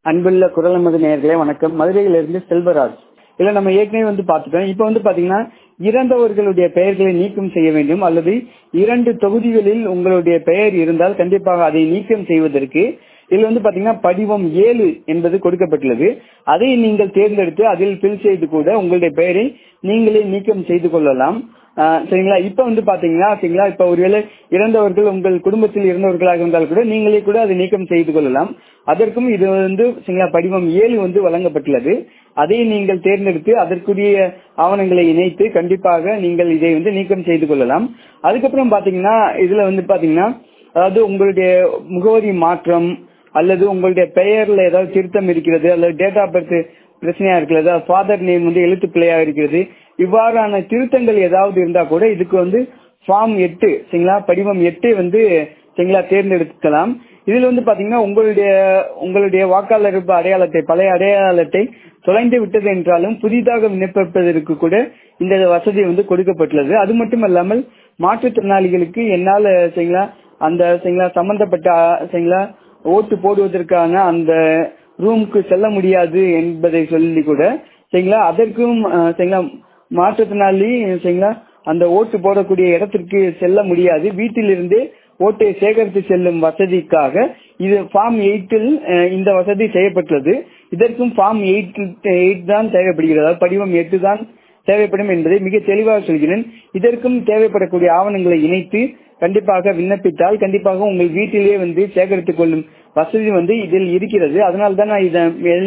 அன்புள்ள குரலமது நேயர்களே வணக்கம் மதுரையிலிருந்து செல்வராஜ் இல்ல நம்ம ஏற்கனவே வந்து பார்த்துட்டோம் இப்ப வந்து பாத்தீங்கன்னா இறந்தவர்களுடைய பெயர்களை நீக்கம் செய்ய வேண்டும் அல்லது இரண்டு தொகுதிகளில் உங்களுடைய பெயர் இருந்தால் கண்டிப்பாக அதை நீக்கம் செய்வதற்கு இதுல வந்து பாத்தீங்கன்னா படிவம் ஏழு என்பது கொடுக்கப்பட்டுள்ளது அதை நீங்கள் தேர்ந்தெடுத்து அதில் பில் செய்து கூட உங்களுடைய பெயரை நீங்களே நீக்கம் செய்து கொள்ளலாம் ஆஹ் சரிங்களா இப்ப வந்து பாத்தீங்கன்னா சரிங்களா இப்ப ஒருவேளை இறந்தவர்கள் உங்கள் குடும்பத்தில் இருந்தவர்களாக இருந்தால் கூட நீங்களே கூட அதை நீக்கம் செய்து கொள்ளலாம் அதற்கும் இது வந்து சரிங்களா படிவம் ஏழு வந்து வழங்கப்பட்டுள்ளது அதை நீங்கள் தேர்ந்தெடுத்து அதற்குரிய ஆவணங்களை இணைத்து கண்டிப்பாக நீங்கள் இதை வந்து நீக்கம் செய்து கொள்ளலாம் அதுக்கப்புறம் பாத்தீங்கன்னா இதுல வந்து பாத்தீங்கன்னா அதாவது உங்களுடைய முகவரி மாற்றம் அல்லது உங்களுடைய பெயர்ல ஏதாவது திருத்தம் இருக்கிறது அல்லது டேட் ஆஃப் பர்த் பிரச்சனையா இருக்கிறது ஃபாதர் நேம் வந்து எழுத்து பிள்ளையா இருக்கிறது இவ்வாறான திருத்தங்கள் ஏதாவது இருந்தா கூட இதுக்கு வந்து ஃபார்ம் எட்டு சரிங்களா படிவம் எட்டு வந்து சரிங்களா தேர்ந்தெடுக்கலாம் இதுல வந்து பாத்தீங்கன்னா உங்களுடைய உங்களுடைய வாக்காளர் அடையாளத்தை பழைய அடையாளத்தை தொலைந்து விட்டது என்றாலும் புதிதாக விண்ணப்பிப்பதற்கு கூட இந்த வசதி வந்து கொடுக்கப்பட்டுள்ளது அது மட்டும் அல்லாமல் மாற்றுத்திறனாளிகளுக்கு என்னால சரிங்களா அந்த சரிங்களா சம்பந்தப்பட்ட சரிங்களா ஓட்டு போடுவதற்கான அந்த ரூமுக்கு செல்ல முடியாது என்பதை சொல்லி கூட சரிங்களா அதற்கும் சரிங்களா மாற்றுத்திறனாளி சரிங்களா அந்த ஓட்டு போடக்கூடிய இடத்திற்கு செல்ல முடியாது வீட்டிலிருந்தே ஓட்டை சேகரித்து செல்லும் வசதிக்காக இது ஃபார்ம் எயிட்டில் இந்த வசதி செய்யப்பட்டுள்ளது இதற்கும் ஃபார்ம் எயிட் எயிட் தான் தேவைப்படுகிறது படிவம் எட்டு தான் தேவைப்படும் என்பதை மிக தெளிவாக சொல்கிறேன் இதற்கும் தேவைப்படக்கூடிய ஆவணங்களை இணைத்து கண்டிப்பாக விண்ணப்பித்தால் கண்டிப்பாக உங்கள் வீட்டிலேயே வந்து சேகரித்துக் கொள்ளும் வசதி வந்து இதில் இருக்கிறது அதனால தான் நான் இதை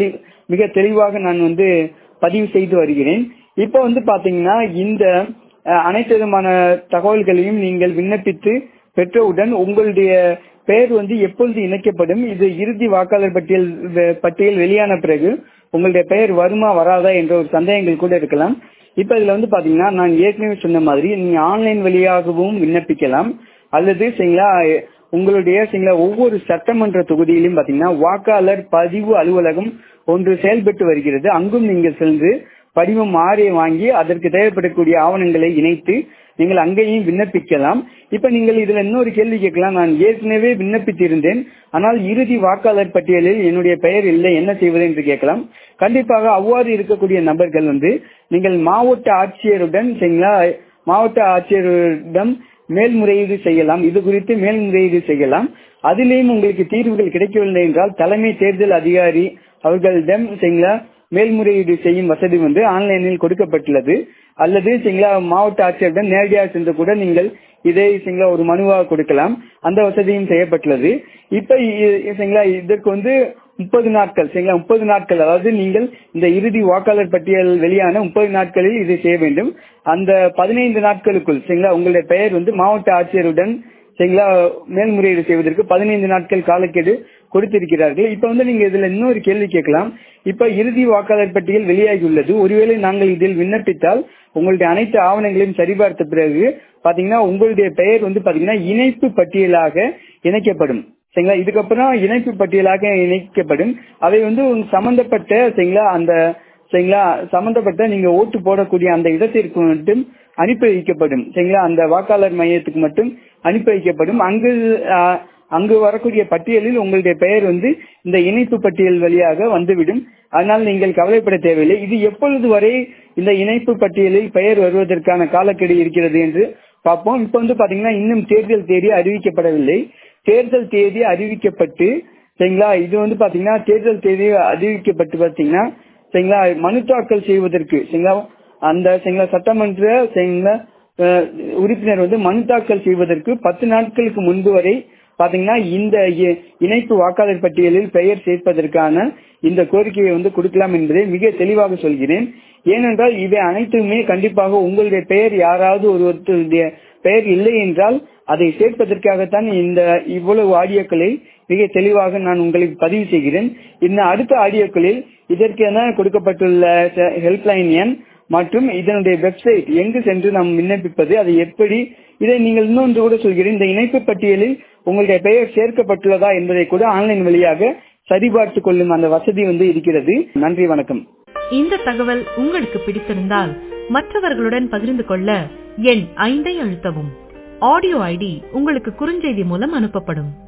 மிக தெளிவாக நான் வந்து பதிவு செய்து வருகிறேன் இப்ப வந்து பாத்தீங்கன்னா இந்த அனைத்து விதமான தகவல்களையும் நீங்கள் விண்ணப்பித்து பெற்றவுடன் உங்களுடைய பெயர் வந்து எப்பொழுது இணைக்கப்படும் இது இறுதி வாக்காளர் பட்டியல் பட்டியல் வெளியான பிறகு உங்களுடைய பெயர் வருமா வராதா என்ற ஒரு சந்தேகங்கள் கூட இருக்கலாம் இப்ப இதுல வந்து பாத்தீங்கன்னா நான் ஏற்கனவே சொன்ன மாதிரி நீங்க ஆன்லைன் வழியாகவும் விண்ணப்பிக்கலாம் அல்லது சரிங்களா உங்களுடைய சரிங்களா ஒவ்வொரு சட்டமன்ற தொகுதியிலும் பாத்தீங்கன்னா வாக்காளர் பதிவு அலுவலகம் ஒன்று செயல்பட்டு வருகிறது அங்கும் நீங்கள் சென்று படிவம் ஆறை வாங்கி அதற்கு தேவைப்படக்கூடிய ஆவணங்களை இணைத்து நீங்கள் அங்கேயும் விண்ணப்பிக்கலாம் இப்ப நீங்கள் இதுல இன்னொரு கேள்வி கேட்கலாம் நான் ஏற்கனவே விண்ணப்பித்திருந்தேன் ஆனால் இறுதி வாக்காளர் பட்டியலில் என்னுடைய பெயர் இல்லை என்ன செய்வது என்று கேட்கலாம் கண்டிப்பாக அவ்வாறு இருக்கக்கூடிய நபர்கள் வந்து நீங்கள் மாவட்ட ஆட்சியருடன் சரிங்களா மாவட்ட ஆட்சியரிடம் மேல்முறையீடு செய்யலாம் இது குறித்து மேல்முறையீடு செய்யலாம் அதிலேயும் உங்களுக்கு தீர்வுகள் கிடைக்கவில்லை என்றால் தலைமை தேர்தல் அதிகாரி அவர்களிடம் சரிங்களா மேல்முறையீடு செய்யும் வசதி வந்து ஆன்லைனில் கொடுக்கப்பட்டுள்ளது அல்லது சரிங்களா மாவட்ட ஆட்சியரிடம் நேரடியாக சென்று கூட நீங்கள் இதை சரிங்களா ஒரு மனுவாக கொடுக்கலாம் அந்த வசதியும் செய்யப்பட்டுள்ளது இப்ப சரிங்களா இதற்கு வந்து முப்பது நாட்கள் சரிங்களா முப்பது நாட்கள் அதாவது நீங்கள் இந்த இறுதி வாக்காளர் பட்டியல் வெளியான முப்பது நாட்களில் இதை செய்ய வேண்டும் அந்த பதினைந்து நாட்களுக்குள் சரிங்களா உங்களுடைய பெயர் வந்து மாவட்ட ஆட்சியருடன் சரிங்களா மேல்முறையீடு செய்வதற்கு பதினைந்து நாட்கள் காலக்கெடு கொடுத்திருக்கிறார்கள் இப்ப வந்து நீங்க இதுல இன்னொரு கேள்வி கேட்கலாம் இப்ப இறுதி வாக்காளர் பட்டியல் வெளியாகி உள்ளது ஒருவேளை நாங்கள் இதில் விண்ணப்பித்தால் உங்களுடைய அனைத்து ஆவணங்களையும் சரிபார்த்த பிறகு பாத்தீங்கன்னா உங்களுடைய பெயர் வந்து பாத்தீங்கன்னா இணைப்பு பட்டியலாக இணைக்கப்படும் சரிங்களா இதுக்கப்புறம் இணைப்பு பட்டியலாக இணைக்கப்படும் அவை வந்து சம்பந்தப்பட்ட சரிங்களா அந்த சரிங்களா சம்பந்தப்பட்ட நீங்க ஓட்டு போடக்கூடிய அந்த இடத்திற்கு மட்டும் அனுப்பி வைக்கப்படும் சரிங்களா அந்த வாக்காளர் மையத்துக்கு மட்டும் அனுப்பி வைக்கப்படும் அங்கு அங்கு வரக்கூடிய பட்டியலில் உங்களுடைய பெயர் வந்து இந்த இணைப்பு பட்டியல் வழியாக வந்துவிடும் அதனால் நீங்கள் கவலைப்பட தேவையில்லை இது எப்பொழுது வரை இந்த இணைப்பு பட்டியலில் பெயர் வருவதற்கான காலக்கெடு இருக்கிறது என்று பார்ப்போம் இப்ப வந்து பாத்தீங்கன்னா இன்னும் தேர்தல் தேதி அறிவிக்கப்படவில்லை தேர்தல் தேதி அறிவிக்கப்பட்டு சரிங்களா இது வந்து பாத்தீங்கன்னா தேர்தல் தேதி அறிவிக்கப்பட்டு பாத்தீங்கன்னா சரிங்களா மனு தாக்கல் செய்வதற்கு சரிங்களா அந்த சரிங்களா சட்டமன்ற சரிங்களா உறுப்பினர் வந்து மனு தாக்கல் செய்வதற்கு பத்து நாட்களுக்கு முன்பு வரை பாத்தீங்கன்னா இந்த இணைப்பு வாக்காளர் பட்டியலில் பெயர் சேர்ப்பதற்கான இந்த கோரிக்கையை வந்து கொடுக்கலாம் என்பதை மிக தெளிவாக சொல்கிறேன் ஏனென்றால் இவை அனைத்துமே கண்டிப்பாக உங்களுடைய பெயர் யாராவது ஒருவருடைய பெயர் இல்லை என்றால் அதை சேர்ப்பதற்காகத்தான் இந்த இவ்வளவு ஆடியோக்களை மிக தெளிவாக நான் உங்களுக்கு பதிவு செய்கிறேன் இந்த அடுத்த ஆடியோக்களில் இதற்கென கொடுக்கப்பட்டுள்ள ஹெல்ப்லைன் எண் மற்றும் இதனுடைய வெப்சைட் எங்கு சென்று நாம் விண்ணப்பிப்பது அதை எப்படி இதை நீங்கள் இன்னொன்று கூட சொல்கிறேன் இந்த இணைப்பு பட்டியலில் உங்களுடைய பெயர் சேர்க்கப்பட்டுள்ளதா என்பதை கூட ஆன்லைன் வழியாக சரிபார்த்து கொள்ளும் அந்த வசதி வந்து இருக்கிறது நன்றி வணக்கம் இந்த தகவல் உங்களுக்கு பிடித்திருந்தால் மற்றவர்களுடன் பகிர்ந்து கொள்ள எண் ஐந்தை அழுத்தவும் ஆடியோ ஐடி உங்களுக்கு குறுஞ்செய்தி மூலம் அனுப்பப்படும்